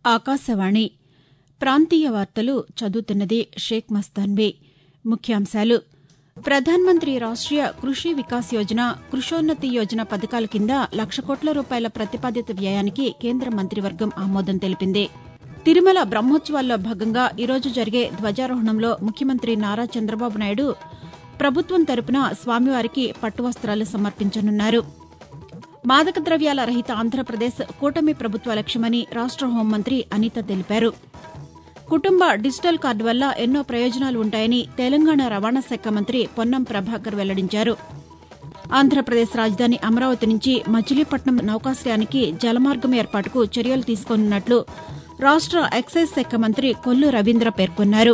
ఆకాశవాణి ప్రాంతీయ వార్తలు చదువుతున్నది షేక్ మస్తాన్బీ ముఖ్యాంశాలు ప్రధానమంత్రి రాష్ట్రీయ కృషి వికాస్ యోజన కృషోన్నతి యోజన పథకాల కింద లక్ష కోట్ల రూపాయల ప్రతిపాదిత వ్యయానికి కేంద్ర మంత్రివర్గం ఆమోదం తెలిపింది తిరుమల బ్రహ్మోత్సవాల్లో భాగంగా ఈరోజు జరిగే ధ్వజారోహణంలో ముఖ్యమంత్రి నారా చంద్రబాబు నాయుడు ప్రభుత్వం తరపున స్వామివారికి పట్టువస్తాలు సమర్పించనున్నారు మాదక ద్రవ్యాల రహిత ఆంధ్రప్రదేశ్ కూటమి ప్రభుత్వ లక్ష్యమని రాష్ట హోంమంత్రి అనిత తెలిపారు కుటుంబ డిజిటల్ కార్డు వల్ల ఎన్నో ప్రయోజనాలు ఉంటాయని తెలంగాణ రవాణా శాఖ మంత్రి పొన్నం ప్రభాకర్ వెల్లడించారు ఆంధ్రప్రదేశ్ రాజధాని అమరావతి నుంచి మచిలీపట్నం నౌకాశ్రయానికి జలమార్గం ఏర్పాటుకు చర్యలు తీసుకోనున్నట్లు రాష్ట ఎక్సైజ్ శాఖ మంత్రి కొల్లు రవీంద్ర పేర్కొన్నారు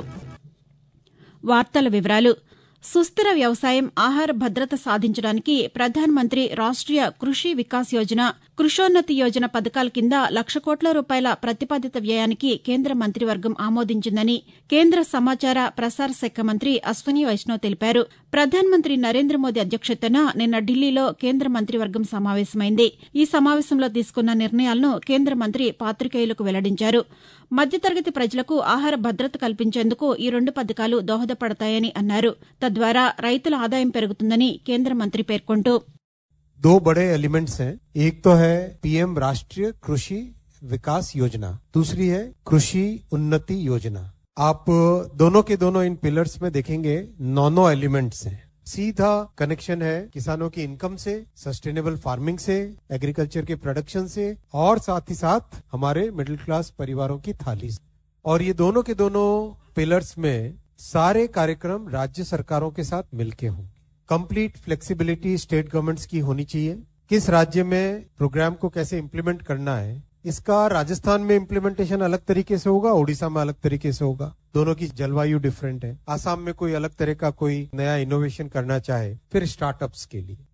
వార్తల వివరాలు సుస్దిర వ్యవసాయం ఆహార భద్రత సాధించడానికి ప్రధానమంత్రి రాష్ట్రీయ కృషి వికాస్ యోజన కృషోన్నతి యోజన పథకాల కింద లక్ష కోట్ల రూపాయల ప్రతిపాదిత వ్యయానికి కేంద్ర మంత్రివర్గం ఆమోదించిందని కేంద్ర సమాచార ప్రసార శాఖ మంత్రి అశ్వనీ వైష్ణవ్ తెలిపారు ప్రధానమంత్రి నరేంద్ర మోదీ అధ్యక్షతన నిన్న ఢిల్లీలో కేంద్ర మంత్రివర్గం సమావేశమైంది ఈ సమావేశంలో తీసుకున్న నిర్ణయాలను కేంద్ర మంత్రి పాతికేయులకు వెల్లడించారు మధ్యతరగతి ప్రజలకు ఆహార భద్రత కల్పించేందుకు ఈ రెండు పథకాలు దోహదపడతాయని అన్నారు తద్వారా రైతుల ఆదాయం పెరుగుతుందని కేంద్ర మంత్రి పేర్కొంటూ दो बड़े एलिमेंट्स हैं एक तो है पीएम राष्ट्रीय कृषि विकास योजना दूसरी है कृषि उन्नति योजना आप दोनों के दोनों इन पिलर्स में देखेंगे नौ नौ एलिमेंट्स हैं सीधा कनेक्शन है किसानों की इनकम से सस्टेनेबल फार्मिंग से एग्रीकल्चर के प्रोडक्शन से और साथ ही साथ हमारे मिडिल क्लास परिवारों की थाली से और ये दोनों के दोनों पिलर्स में सारे कार्यक्रम राज्य सरकारों के साथ मिलके होंगे कंप्लीट फ्लेक्सिबिलिटी स्टेट गवर्नमेंट्स की होनी चाहिए किस राज्य में प्रोग्राम को कैसे इम्प्लीमेंट करना है इसका राजस्थान में इम्प्लीमेंटेशन अलग तरीके से होगा ओडिशा में अलग तरीके से होगा दोनों की जलवायु डिफरेंट है आसाम में कोई अलग तरह का कोई नया इनोवेशन करना चाहे फिर स्टार्टअप्स के लिए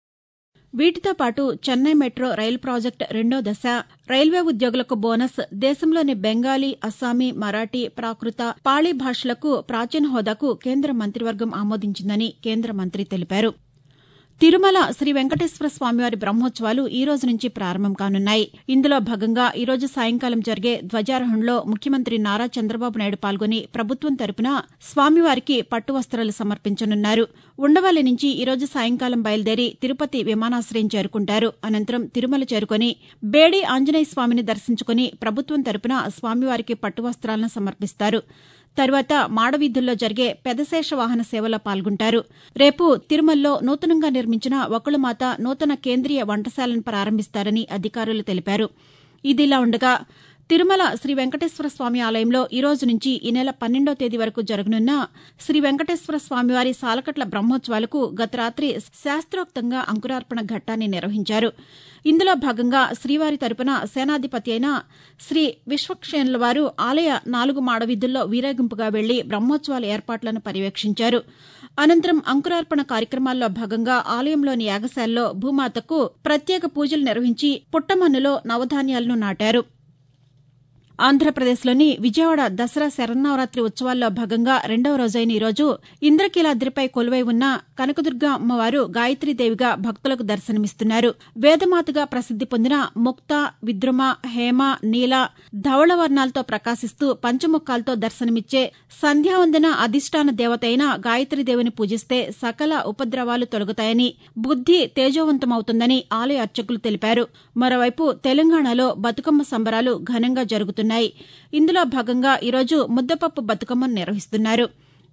వీటితో పాటు చెన్నై మెట్రో రైలు ప్రాజెక్టు రెండో దశ రైల్వే ఉద్యోగులకు బోనస్ దేశంలోని బెంగాలీ అస్సామీ మరాఠీ ప్రాకృత పాళీ భాషలకు ప్రాచీన హోదాకు కేంద్ర మంత్రివర్గం ఆమోదించిందని కేంద్ర మంత్రి తెలిపారు తిరుమల శ్రీ వెంకటేశ్వర స్వామివారి బ్రహ్మోత్సవాలు ఈ రోజు నుంచి ప్రారంభం కానున్నాయి ఇందులో భాగంగా ఈ రోజు సాయంకాలం జరిగే ధ్వజారోహణలో ముఖ్యమంత్రి నారా చంద్రబాబు నాయుడు పాల్గొని ప్రభుత్వం తరపున స్వామివారికి పట్టు వస్తాలు సమర్పించనున్నారు ఉండవల్లి నుంచి ఈ రోజు సాయంకాలం బయలుదేరి తిరుపతి విమానాశ్రయం చేరుకుంటారు అనంతరం తిరుమల చేరుకుని బేడి ఆంజనేయ స్వామిని దర్శించుకుని ప్రభుత్వం తరపున స్వామివారికి పట్టు వస్తాలను సమర్పిస్తారు తర్వాత మాడవీధుల్లో జరిగే పెదశేష వాహన సేవలో పాల్గొంటారు రేపు తిరుమలలో నూతనంగా నిర్మించిన వకుళమాత నూతన కేంద్రీయ వంటశాలను ప్రారంభిస్తారని అధికారులు తెలిపారు ఇదిలా ఉండగా తిరుమల శ్రీ వెంకటేశ్వర స్వామి ఆలయంలో ఈ రోజు నుంచి ఈ నెల పన్నెండో తేదీ వరకు జరగనున్న శ్రీ వెంకటేశ్వర స్వామివారి సాలకట్ల బ్రహ్మోత్సవాలకు గత రాత్రి శాస్త్రోక్తంగా అంకురార్పణ ఘట్టాన్ని నిర్వహించారు ఇందులో భాగంగా శ్రీవారి తరపున సేనాధిపతి అయిన శ్రీ విశ్వక్షేణుల వారు ఆలయ నాలుగు మాడవీధుల్లో వీరేగింపుగా వెళ్లి బ్రహ్మోత్సవాల ఏర్పాట్లను పర్యవేక్షించారు అనంతరం అంకురార్పణ కార్యక్రమాల్లో భాగంగా ఆలయంలోని యాగశాలలో భూమాతకు ప్రత్యేక పూజలు నిర్వహించి పుట్టమన్నులో నవధాన్యాలను నాటారు ఆంధ్రప్రదేశ్లోని విజయవాడ దసరా శరన్నవరాత్రి ఉత్సవాల్లో భాగంగా రెండవ రోజైన ఈ రోజు ఇంద్రకీలాద్రిపై కొలువై ఉన్న కనకదుర్గ అమ్మవారు గాయత్రీదేవిగా భక్తులకు దర్శనమిస్తున్నారు వేదమాతగా ప్రసిద్ది పొందిన ముక్త విద్రుమ హేమ నీల ధవళ వర్ణాలతో ప్రకాశిస్తూ పంచముఖాలతో దర్శనమిచ్చే సంధ్యావందన అధిష్టాన దేవత అయిన గాయత్రీదేవిని పూజిస్తే సకల ఉపద్రవాలు తొలగుతాయని బుద్ది తేజోవంతమవుతుందని ఆలయ అర్చకులు తెలిపారు మరోవైపు తెలంగాణలో బతుకమ్మ సంబరాలు ఘనంగా జరుగుతున్నాయి ఇందులో భాగంగా ఈరోజు ముద్దపప్పు బతుకమ్మను నిర్వహిస్తున్నారు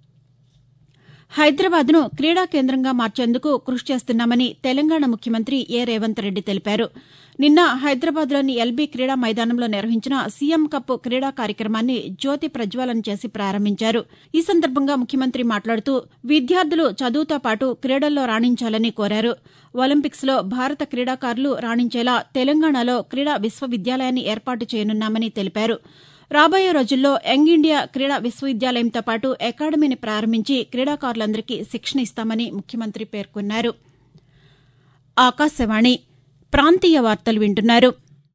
హైదరాబాద్ను క్రీడా కేంద్రంగా మార్చేందుకు కృషి చేస్తున్నామని తెలంగాణ ముఖ్యమంత్రి ఏ రేవంత్ రెడ్డి తెలిపారు నిన్న హైదరాబాద్లోని ఎల్బీ క్రీడా మైదానంలో నిర్వహించిన సీఎం కప్ క్రీడా కార్యక్రమాన్ని జ్యోతి ప్రజ్వలన చేసి ప్రారంభించారు ఈ సందర్భంగా ముఖ్యమంత్రి మాట్లాడుతూ విద్యార్థులు చదువుతో పాటు క్రీడల్లో రాణించాలని కోరారు ఒలింపిక్స్లో భారత క్రీడాకారులు రాణించేలా తెలంగాణలో క్రీడా విశ్వవిద్యాలయాన్ని ఏర్పాటు చేయనున్నామని తెలిపారు రాబోయే రోజుల్లో యంగ్ ఇండియా క్రీడా విశ్వవిద్యాలయంతో పాటు అకాడమీని ప్రారంభించి క్రీడాకారులందరికీ శిక్షణ ఇస్తామని ముఖ్యమంత్రి పేర్కొన్నారు ఆకాశవాణి ప్రాంతీయ వార్తలు వింటున్నారు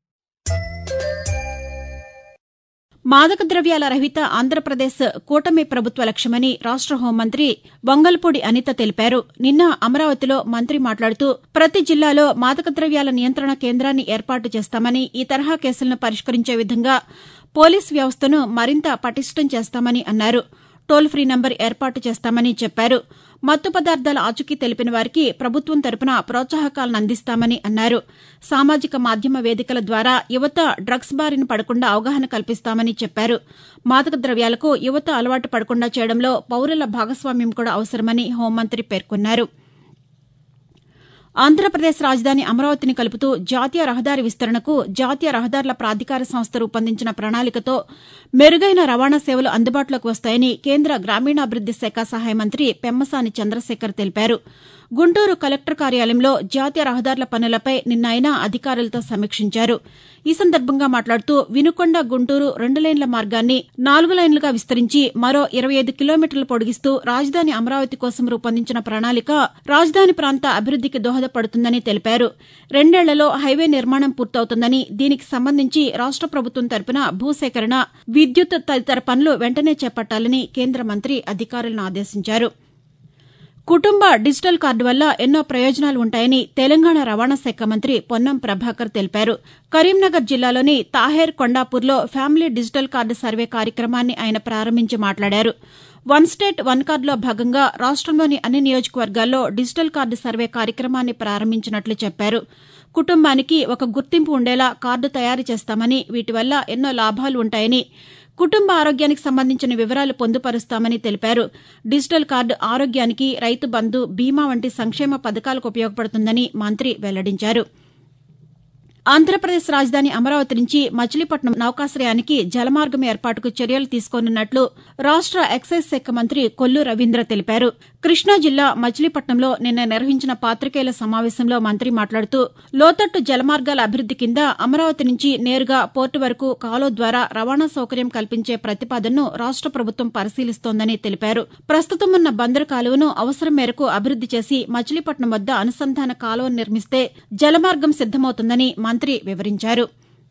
మాదక ద్రవ్యాల రహిత ఆంధ్రప్రదేశ్ కూటమి ప్రభుత్వ లక్ష్యమని రాష్ట హోంమంత్రి వంగల్పూడి అనిత తెలిపారు నిన్న అమరావతిలో మంత్రి మాట్లాడుతూ ప్రతి జిల్లాలో మాదక ద్రవ్యాల నియంత్రణ కేంద్రాన్ని ఏర్పాటు చేస్తామని ఈ తరహా కేసులను పరిష్కరించే విధంగా పోలీస్ వ్యవస్థను మరింత పటిష్టం చేస్తామని అన్నారు టోల్ ఫ్రీ నంబర్ ఏర్పాటు చేస్తామని చెప్పారు మత్తు పదార్థాల ఆచూకీ తెలిపిన వారికి ప్రభుత్వం తరపున ప్రోత్సాహకాలను అందిస్తామని అన్నారు సామాజిక మాధ్యమ వేదికల ద్వారా యువత డ్రగ్స్ బారిన పడకుండా అవగాహన కల్పిస్తామని చెప్పారు మాదక ద్రవ్యాలకు యువత అలవాటు పడకుండా చేయడంలో పౌరుల భాగస్వామ్యం కూడా అవసరమని హోంమంత్రి పేర్కొన్నారు ఆంధ్రప్రదేశ్ రాజధాని అమరావతిని కలుపుతూ జాతీయ రహదారి విస్తరణకు జాతీయ రహదారుల ప్రాధికార సంస్థ రూపొందించిన ప్రణాళికతో మెరుగైన రవాణా సేవలు అందుబాటులోకి వస్తాయని కేంద్ర గ్రామీణాభివృద్ది శాఖ సహాయ మంత్రి పెమ్మసాని చంద్రశేఖర్ తెలిపారు గుంటూరు కలెక్టర్ కార్యాలయంలో జాతీయ రహదారుల పనులపై నిన్న ఆయన అధికారులతో సమీక్షించారు ఈ సందర్భంగా మాట్లాడుతూ వినుకొండ గుంటూరు రెండు లైన్ల మార్గాన్ని నాలుగు లైన్లుగా విస్తరించి మరో ఇరవై ఐదు కిలోమీటర్లు పొడిగిస్తూ రాజధాని అమరావతి కోసం రూపొందించిన ప్రణాళిక రాజధాని ప్రాంత అభివృద్దికి దోహదపడుతుందని తెలిపారు రెండేళ్లలో హైవే నిర్మాణం పూర్తవుతుందని దీనికి సంబంధించి రాష్ట ప్రభుత్వం తరపున భూసేకరణ విద్యుత్ తదితర పనులు వెంటనే చేపట్టాలని కేంద్ర మంత్రి అధికారులను ఆదేశించారు కుటుంబ డిజిటల్ కార్డు వల్ల ఎన్నో ప్రయోజనాలు ఉంటాయని తెలంగాణ రవాణా శాఖ మంత్రి పొన్నం ప్రభాకర్ తెలిపారు కరీంనగర్ జిల్లాలోని తాహేర్ కొండాపూర్లో ఫ్యామిలీ డిజిటల్ కార్డు సర్వే కార్యక్రమాన్ని ఆయన ప్రారంభించి మాట్లాడారు వన్ స్టేట్ వన్ కార్డులో భాగంగా రాష్టంలోని అన్ని నియోజకవర్గాల్లో డిజిటల్ కార్డు సర్వే కార్యక్రమాన్ని ప్రారంభించినట్లు చెప్పారు కుటుంబానికి ఒక గుర్తింపు ఉండేలా కార్డు తయారు చేస్తామని వీటి వల్ల ఎన్నో లాభాలు ఉంటాయని కుటుంబ ఆరోగ్యానికి సంబంధించిన వివరాలు పొందుపరుస్తామని తెలిపారు డిజిటల్ కార్డు ఆరోగ్యానికి రైతు బంధు బీమా వంటి సంక్షేమ పథకాలకు ఉపయోగపడుతుందని మంత్రి వెల్లడించారు ఆంధ్రప్రదేశ్ రాజధాని అమరావతి నుంచి మచిలీపట్నం నౌకాశ్రయానికి జలమార్గం ఏర్పాటుకు చర్యలు తీసుకోనున్నట్లు రాష్ట ఎక్సైజ్ శాఖ మంత్రి కొల్లు రవీంద్ర తెలిపారు కృష్ణా జిల్లా మచిలీపట్నంలో నిన్న నిర్వహించిన పాతికేయుల సమావేశంలో మంత్రి మాట్లాడుతూ లోతట్టు జలమార్గాల అభివృద్ది కింద అమరావతి నుంచి నేరుగా పోర్టు వరకు కాలువ ద్వారా రవాణా సౌకర్యం కల్పించే ప్రతిపాదనను రాష్ట ప్రభుత్వం పరిశీలిస్తోందని తెలిపారు ప్రస్తుతం ఉన్న బందరు కాలువను అవసరం మేరకు అభివృద్ది చేసి మచిలీపట్నం వద్ద అనుసంధాన కాలువను నిర్మిస్తే జలమార్గం సిద్దమవుతుందని మంత్రి వివరించారు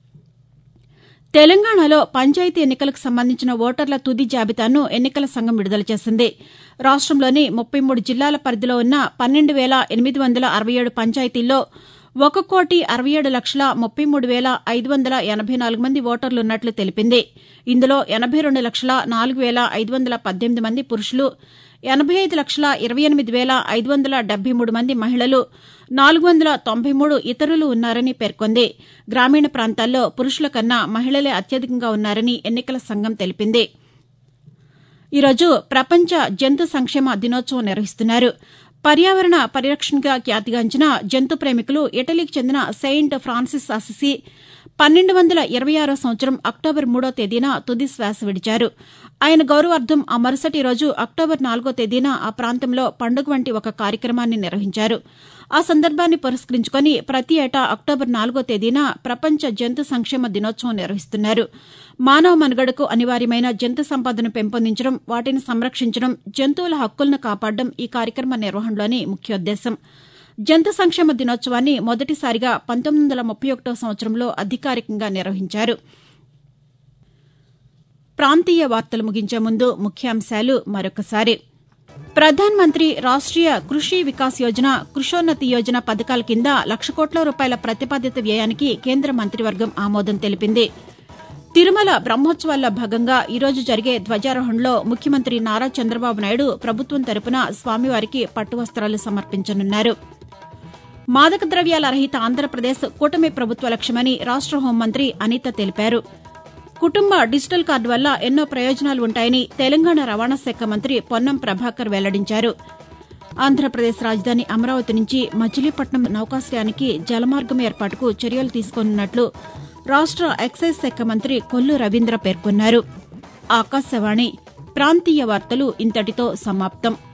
తెలంగాణలో పంచాయతీ ఎన్నికలకు సంబంధించిన ఓటర్ల తుది జాబితాను ఎన్నికల సంఘం విడుదల చేసింది రాష్టంలోని ముప్పై మూడు జిల్లాల పరిధిలో ఉన్న పన్నెండు వేల ఎనిమిది వందల అరవై ఏడు పంచాయతీల్లో ఒక కోటి అరవై ఏడు లక్షల ముప్పై మూడు వేల ఐదు వందల ఎనభై నాలుగు మంది ఓటర్లున్నట్లు తెలిపింది ఇందులో ఎనభై రెండు లక్షల నాలుగు వేల ఐదు వందల పద్దెనిమిది మంది పురుషులు ఎనభై ఐదు లక్షల ఇరవై ఎనిమిది వేల ఐదు వందల డెబ్బై మూడు మంది మహిళలు నాలుగు వందల తొంభై మూడు ఇతరులు ఉన్నారని పేర్కొంది గ్రామీణ ప్రాంతాల్లో పురుషుల కన్నా మహిళలే అత్యధికంగా ఉన్నారని ఎన్నికల సంఘం తెలిపింది ఈరోజు ప్రపంచ జంతు సంక్షేమ దినోత్సవం నిర్వహిస్తున్నారు పర్యావరణ పరిరక్షణగా ఖ్యాతిగాంచిన జంతు ప్రేమికులు ఇటలీకి చెందిన సెయింట్ ఫ్రాన్సిస్ అసిసి పన్నెండు వందల ఇరవై ఆరో సంవత్సరం అక్టోబర్ మూడో తేదీన తుది శ్వాస విడిచారు ఆయన గౌరవార్థం ఆ మరుసటి రోజు అక్టోబర్ నాలుగో తేదీన ఆ ప్రాంతంలో పండుగ వంటి ఒక కార్యక్రమాన్ని నిర్వహించారు ఆ సందర్భాన్ని పురస్కరించుకుని ప్రతి ఏటా అక్టోబర్ నాలుగో తేదీన ప్రపంచ జంతు సంక్షేమ దినోత్సవం నిర్వహిస్తున్నారు మానవ మనుగడకు అనివార్యమైన జంతు సంపదను పెంపొందించడం వాటిని సంరక్షించడం జంతువుల హక్కులను కాపాడడం ఈ కార్యక్రమ నిర్వహణలోని ముఖ్యోద్దేశం జంతు సంక్షేమ దినోత్సవాన్ని మొదటిసారిగా పంతొమ్మిది వందల ముప్పై ఒకటో సంవత్సరంలో అధికారికంగా నిర్వహించారు ప్రాంతీయ వార్తలు ముగించే ముందు ముఖ్యాంశాలు మరొకసారి ప్రధాన్ మంత్రి రాష్ట్రీయ కృషి వికాస్ యోజన కృషోన్నతి యోజన పథకాల కింద లక్ష కోట్ల రూపాయల ప్రతిపాదిత వ్యయానికి కేంద్ర మంత్రివర్గం ఆమోదం తెలిపింది తిరుమల బ్రహ్మోత్సవాల్లో భాగంగా ఈరోజు జరిగే ధ్వజారోహణలో ముఖ్యమంత్రి నారా చంద్రబాబు నాయుడు ప్రభుత్వం తరపున స్వామివారికి పట్టు వస్త్రాలు సమర్పించనున్నారు మాదక ద్రవ్యాల రహిత ఆంధ్రప్రదేశ్ కూటమి ప్రభుత్వ లక్ష్యమని రాష్ట హోంమంత్రి అనిత తెలిపారు కుటుంబ డిజిటల్ కార్డు వల్ల ఎన్నో ప్రయోజనాలు ఉంటాయని తెలంగాణ రవాణా శాఖ మంత్రి పొన్నం ప్రభాకర్ వెల్లడించారు ఆంధ్రప్రదేశ్ రాజధాని అమరావతి నుంచి మచిలీపట్నం నౌకాశ్రయానికి జలమార్గం ఏర్పాటుకు చర్యలు తీసుకోనున్నట్లు రాష్ట ఎక్సైజ్ శాఖ మంత్రి కొల్లు రవీంద్ర పేర్కొన్నారు ఆకాశవాణి ప్రాంతీయ వార్తలు ఇంతటితో సమాప్తం